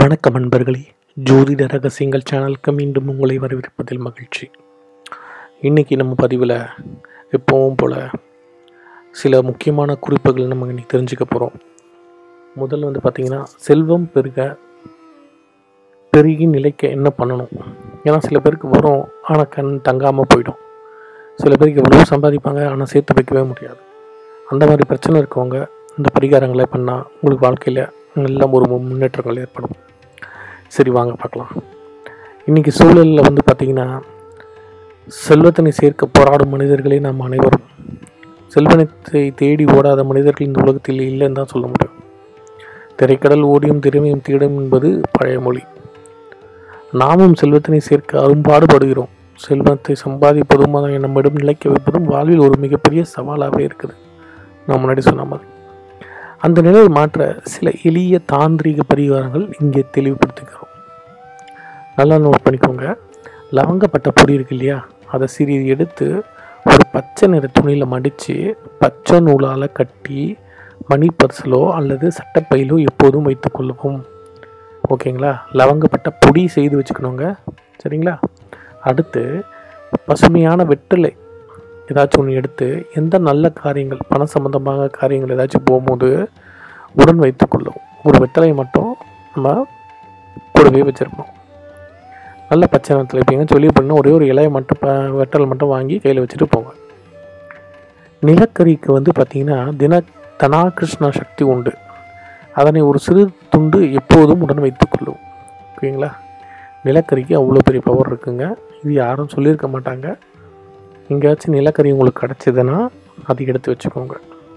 வணக்கம் நண்பர்களே ஜோதிட ரகசியங்கள் சேனலுக்கு மீண்டும் உங்களை வரவேற்பதில் மகிழ்ச்சி இன்றைக்கி நம்ம பதிவில் எப்பவும் போல் சில முக்கியமான குறிப்புகள் நம்ம இன்னைக்கு தெரிஞ்சுக்க போகிறோம் முதல்ல வந்து பார்த்திங்கன்னா செல்வம் பெருக பெருகி நிலைக்க என்ன பண்ணணும் ஏன்னா சில பேருக்கு வரும் ஆனால் கண் தங்காமல் போயிடும் சில பேருக்கு எவ்வளோ சம்பாதிப்பாங்க ஆனால் சேர்த்து வைக்கவே முடியாது அந்த மாதிரி பிரச்சனை இருக்கவங்க இந்த பரிகாரங்களை பண்ணால் உங்களுக்கு வாழ்க்கையில் எல்லாம் ஒரு மு- முன்னேற்றங்கள் ஏற்படும் சரி வாங்க பார்க்கலாம் இன்றைக்கி சூழலில் வந்து பார்த்திங்கன்னா செல்வத்தினை சேர்க்க போராடும் மனிதர்களே நாம் அனைவரும் செல்வனத்தை தேடி ஓடாத மனிதர்கள் இந்த உலகத்தில் இல்லைன்னு தான் சொல்ல முடியும் திரைக்கடல் ஓடியும் திறமையும் தேடும் என்பது பழைய மொழி நாமும் செல்வத்தினை சேர்க்க அரும்பாடுபடுகிறோம் செல்வத்தை சம்பாதிப்பதும் அதை நம்மிடம் நிலைக்க வைப்பதும் வாழ்வில் ஒரு மிகப்பெரிய சவாலாகவே இருக்குது நான் முன்னாடி சொன்ன மாதிரி அந்த நிலையை மாற்ற சில எளிய தாந்திரீக பரிகாரங்கள் இங்கே தெளிவுபடுத்திக்கிறோம் நல்லா நோட் பண்ணிக்கோங்க லவங்கப்பட்ட பொடி இருக்கு இல்லையா அதை சிறிது எடுத்து ஒரு பச்சை நிற துணியில் மடித்து பச்சை நூலால் கட்டி மணி பர்சலோ அல்லது சட்டப்பையிலோ எப்போதும் வைத்துக்கொள்ளவும் ஓகேங்களா லவங்கப்பட்ட பொடி செய்து வச்சுக்கணுங்க சரிங்களா அடுத்து பசுமையான வெற்றிலை ஏதாச்சும் ஒன்று எடுத்து எந்த நல்ல காரியங்கள் பண சம்பந்தமாக காரியங்கள் ஏதாச்சும் போகும்போது உடன் வைத்துக்கொள்ளும் ஒரு வெத்தலையை மட்டும் நம்ம கூடவே வச்சுருக்கணும் நல்ல பச்சை நிறத்தில் இப்போ எங்கேயும் சொல்லி பண்ண ஒரே ஒரு இலையை மட்டும் ப வெட்டலை மட்டும் வாங்கி கையில் வச்சுட்டு போங்க நிலக்கரிக்கு வந்து பார்த்திங்கன்னா தின தனாகிருஷ்ண சக்தி உண்டு அதனை ஒரு சிறு துண்டு எப்போதும் உடன் வைத்துக்கொள்ளும் ஓகேங்களா நிலக்கரிக்கு அவ்வளோ பெரிய பவர் இருக்குங்க இது யாரும் சொல்லியிருக்க மாட்டாங்க எங்கேயாச்சும் நிலக்கரி உங்களுக்கு கிடச்சிதுன்னா அதை எடுத்து வச்சுக்கோங்க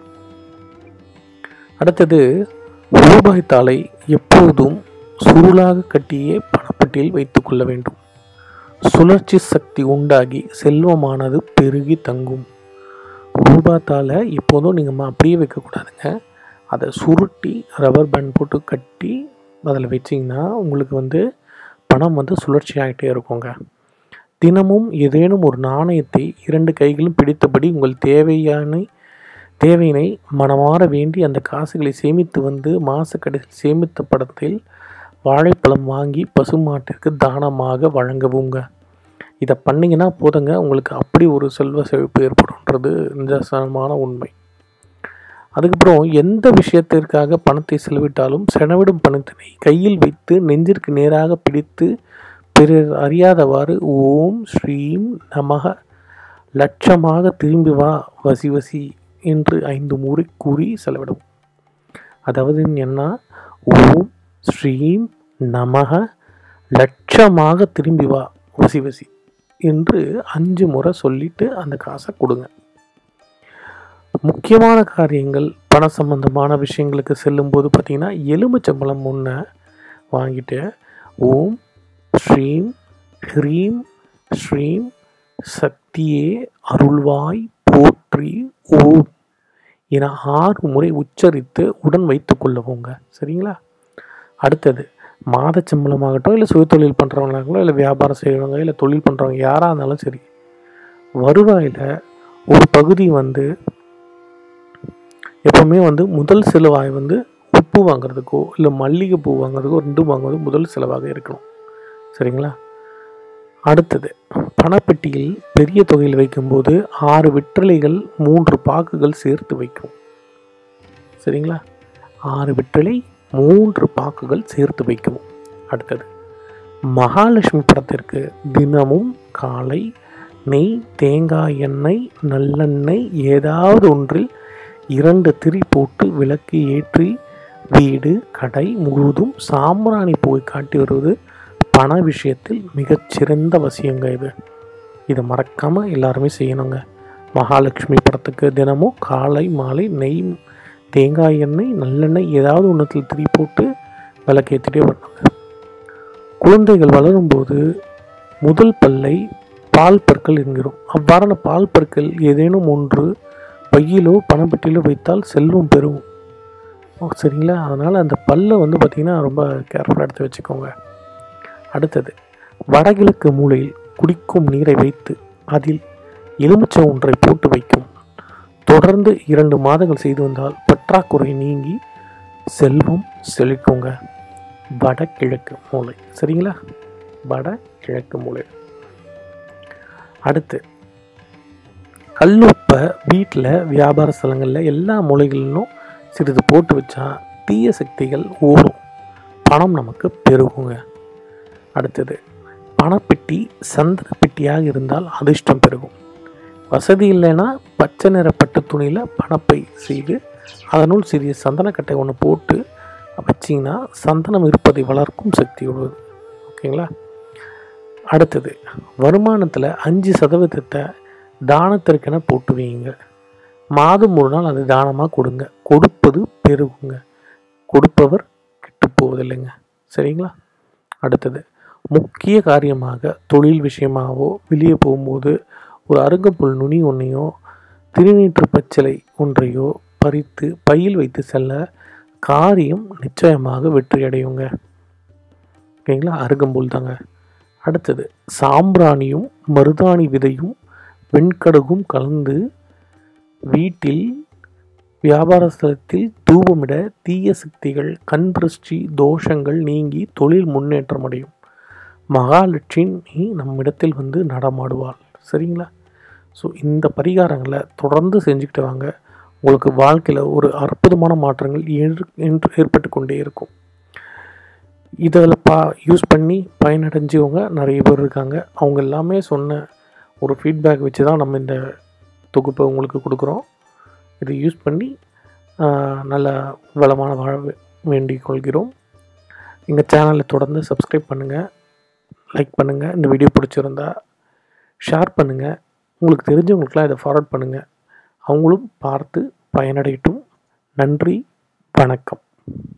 அடுத்தது ரூபாய் தாளை எப்போதும் சுருளாக கட்டியே பணப்பட்டியில் வைத்துக்கொள்ள வேண்டும் சுழற்சி சக்தி உண்டாகி செல்வமானது பெருகி தங்கும் ரூபாய் தாளை எப்போதும் நீங்கள் அப்படியே வைக்கக்கூடாதுங்க அதை சுருட்டி ரப்பர் பேண்ட் போட்டு கட்டி அதில் வச்சிங்கன்னா உங்களுக்கு வந்து பணம் வந்து சுழற்சி ஆகிட்டே இருக்குங்க தினமும் ஏதேனும் ஒரு நாணயத்தை இரண்டு கைகளும் பிடித்தபடி உங்கள் தேவையான தேவையினை மனமாற வேண்டி அந்த காசுகளை சேமித்து வந்து மாச கடைசியில் சேமித்த படத்தில் வாழைப்பழம் வாங்கி பசுமாட்டிற்கு தானமாக வழங்கவுங்க இதை பண்ணிங்கன்னா போதுங்க உங்களுக்கு அப்படி ஒரு செல்வ செழிப்பு ஏற்படும்ன்றது நிதர்சனமான உண்மை அதுக்கப்புறம் எந்த விஷயத்திற்காக பணத்தை செலவிட்டாலும் செலவிடும் பணத்தினை கையில் வைத்து நெஞ்சிற்கு நேராக பிடித்து பிறர் அறியாதவாறு ஓம் ஸ்ரீம் நமக லட்சமாக திரும்பி வா வசி வசி என்று ஐந்து முறை கூறி செலவிடும் அதாவது என்ன ஓம் ஸ்ரீம் நமக லட்சமாக திரும்பி வா வசி வசி என்று அஞ்சு முறை சொல்லிட்டு அந்த காசை கொடுங்க முக்கியமான காரியங்கள் பண சம்பந்தமான விஷயங்களுக்கு செல்லும்போது பார்த்தீங்கன்னா எலுமிச்சம்பழம் ஒன்று வாங்கிட்டு ஓம் ஸ்ரீம் ஹ்ரீம் ஸ்ரீம் சக்தியே அருள்வாய் போற்றி ஓம் என ஆறு முறை உச்சரித்து உடன் வைத்து கொள்ளவுங்க சரிங்களா அடுத்தது மாத சம்பளமாகட்டும் இல்லை சுயதொழில் பண்ணுறவங்களாகட்டும் இல்லை வியாபாரம் செய்கிறவங்க இல்லை தொழில் பண்ணுறவங்க யாராக இருந்தாலும் சரி வருவாயில் ஒரு பகுதி வந்து எப்பவுமே வந்து முதல் செலவாய் வந்து உப்பு வாங்குறதுக்கோ இல்லை மல்லிகை பூ வாங்குறதுக்கோ ரெண்டும் வாங்குவது முதல் செலவாக இருக்கணும் சரிங்களா அடுத்தது பணப்பெட்டியில் பெரிய தொகையில் வைக்கும்போது ஆறு வெற்றிலைகள் மூன்று பாக்குகள் சேர்த்து வைக்கும் சரிங்களா ஆறு வெற்றிலை மூன்று பாக்குகள் சேர்த்து வைக்கவும் அடுத்தது மகாலட்சுமி படத்திற்கு தினமும் காலை நெய் தேங்காய் எண்ணெய் நல்லெண்ணெய் ஏதாவது ஒன்றில் இரண்டு திரி போட்டு விளக்கு ஏற்றி வீடு கடை முழுவதும் சாம்பிராணி பூவை காட்டி வருவது பண விஷயத்தில் மிகச்சிறந்த வசியங்க இது இதை மறக்காமல் எல்லாருமே செய்யணுங்க மகாலட்சுமி படத்துக்கு தினமும் காலை மாலை நெய் தேங்காய் எண்ணெய் நல்லெண்ணெய் ஏதாவது ஒன்றத்தில் திரி போட்டு விளக்கேற்றிட்டே வரணுங்க குழந்தைகள் வளரும்போது முதல் பல்லை பால் பற்கள் என்கிறோம் அவ்வாறான பால் பற்கள் ஏதேனும் ஒன்று பையிலோ பணப்பெட்டியிலோ வைத்தால் செல்வம் பெறும் ஓ, சரிங்களா அதனால் அந்த பல்லை வந்து பார்த்திங்கன்னா ரொம்ப கேர்ஃபுல்லாக எடுத்து வச்சுக்கோங்க அடுத்தது வடகிழக்கு மூலையில் குடிக்கும் நீரை வைத்து அதில் எலுமிச்சை ஒன்றை போட்டு வைக்கும் தொடர்ந்து இரண்டு மாதங்கள் செய்து வந்தால் பற்றாக்குறை நீங்கி செல்வம் செழிக்குங்க வடகிழக்கு மூலை சரிங்களா வடகிழக்கு மூலை அடுத்து கல்லுப்பை வீட்டில் வியாபார ஸ்தலங்களில் எல்லா மூலைகளிலும் சிறிது போட்டு வச்சா தீய சக்திகள் ஓடும் பணம் நமக்கு பெருகுங்க அடுத்தது பணப்பெட்டி சந்தன பெட்டியாக இருந்தால் அதிர்ஷ்டம் பெருகும் வசதி இல்லைன்னா பச்சை நிற பட்டு துணியில் பணப்பை செய்து அதனுள் சிறிய சந்தனக்கட்டை ஒன்று போட்டு வச்சிங்கன்னா சந்தனம் இருப்பதை வளர்க்கும் சக்தி உள்ளது ஓகேங்களா அடுத்தது வருமானத்தில் அஞ்சு சதவீதத்தை தானத்திற்கென போட்டு வைங்க மாதம் ஒரு நாள் அதை தானமாக கொடுங்க கொடுப்பது பெருகுங்க கொடுப்பவர் கெட்டு போவதில்லைங்க சரிங்களா அடுத்தது முக்கிய காரியமாக தொழில் விஷயமாகவோ வெளியே போகும்போது ஒரு அருங்கப்புல் நுனி ஒன்றையோ திருநீற்று பச்சிலை ஒன்றையோ பறித்து பையில் வைத்து செல்ல காரியம் நிச்சயமாக வெற்றி அடையுங்க ஓகேங்களா அருகம்புல் தாங்க அடுத்தது சாம்பிராணியும் மருதாணி விதையும் வெண்கடுகும் கலந்து வீட்டில் வியாபார ஸ்தலத்தில் தூபமிட தீய சக்திகள் கண் திருஷ்டி தோஷங்கள் நீங்கி தொழில் முன்னேற்றம் அடையும் மகாலட்சுமி நம்மிடத்தில் வந்து நடமாடுவாள் சரிங்களா ஸோ இந்த பரிகாரங்களை தொடர்ந்து செஞ்சுக்கிட்டு வாங்க உங்களுக்கு வாழ்க்கையில் ஒரு அற்புதமான மாற்றங்கள் ஏற்- என்று ஏற்பட்டு கொண்டே இருக்கும் இதில் பா யூஸ் பண்ணி பயனடைஞ்சவங்க நிறைய பேர் இருக்காங்க அவங்க எல்லாமே சொன்ன ஒரு ஃபீட்பேக் வச்சு தான் நம்ம இந்த தொகுப்பை உங்களுக்கு கொடுக்குறோம் இதை யூஸ் பண்ணி ஆஹ், நல்ல வளமான வாழ வே- வேண்டிக் கொள்கிறோம் எங்கள் சேனலை தொடர்ந்து சப்ஸ்கிரைப் பண்ணுங்கள் லைக் பண்ணுங்கள் இந்த வீடியோ பிடிச்சிருந்தா ஷேர் பண்ணுங்கள் உங்களுக்கு தெரிஞ்சவங்களுக்குலாம் இதை ஃபார்வர்ட் பண்ணுங்கள் அவங்களும் பார்த்து பயனடையட்டும் நன்றி வணக்கம்